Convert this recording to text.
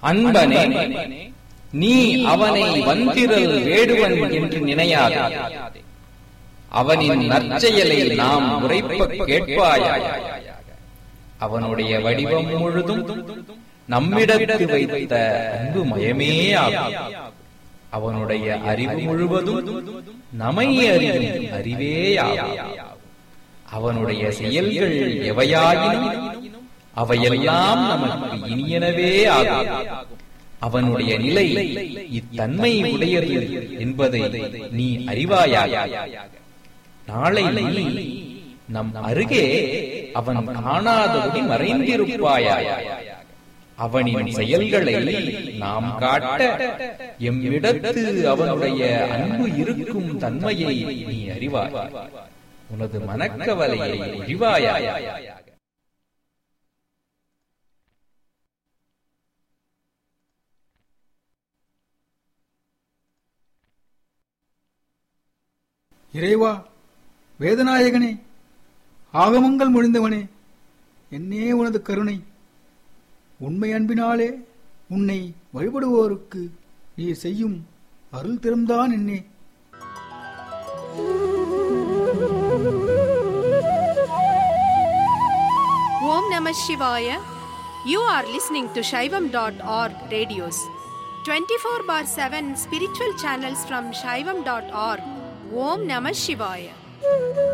அன்பனே நீ அவனை வந்திரல் வேடுவன் என்று நினையாதே அவனின் நற்செயலை நாம் உரைப்ப கேட்பாயாய் அவனுடைய வடிவம் முழுதும் நம்மிடத்து வைத்த அன்பு மயமே ஆகும் அவனுடைய அறிவு முழுவதும் நமை அறியும் அறிவேயாகும் அவனுடைய செயல்கள் எவையாயினும் அவையெல்லாம் நமக்கு இனியனவே ஆகும் அவனுடைய நிலை இத்தன்மை உடையது என்பதை நீ அறிவாயாக நாளை நீ நம் அருகே அவன் காணாதபடி மறைந்திருப்பாயாக அவனின் செயல்களை நாம் காட்ட எம்மிடத்து அவனுடைய அன்பு இருக்கும் தன்மையை நீ அறிவாய் உனது மனக்கவலையை ஒழிவாயாக இறைவா வேதநாயகனே ஆகமங்கள் மொழிந்தவனே என்னே உனது கருணை உண்மை அன்பினாலே உன்னை வழிபடுவோருக்கு நீ செய்யும் அருள் திறம்தான் என்னே Om Namah Shivaya. You are listening to Shaivam.org radios. 24 bar 7 spiritual channels from Shaivam.org. Om Namah Shivaya.